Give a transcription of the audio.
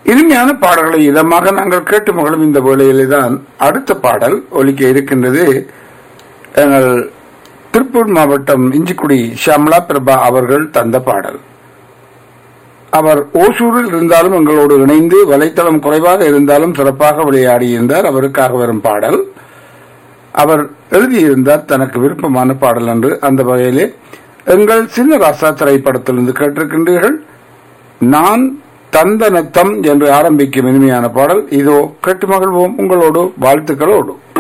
இனிமையான பாடல்களை இதமாக நாங்கள் கேட்டு மகளும் இந்த வேளையிலே தான் அடுத்த பாடல் ஒலிக்க இருக்கின்றது எங்கள் திருப்பூர் மாவட்டம் இஞ்சிக்குடி ஷியாமலா பிரபா அவர்கள் தந்த பாடல் அவர் ஓசூரில் இருந்தாலும் எங்களோடு இணைந்து வலைத்தளம் குறைவாக இருந்தாலும் சிறப்பாக விளையாடியிருந்தார் அவருக்காக வரும் பாடல் அவர் எழுதியிருந்தார் தனக்கு விருப்பமான பாடல் என்று அந்த வகையிலே எங்கள் சின்ன ராசா திரைப்படத்திலிருந்து கேட்டிருக்கின்றீர்கள் நான் தந்தனத்தம் என்று ஆரம்பிக்கும் இனிமையான பாடல் இதோ கேட்டு மகிழ்வோம் உங்களோடு வாழ்த்துக்களோடு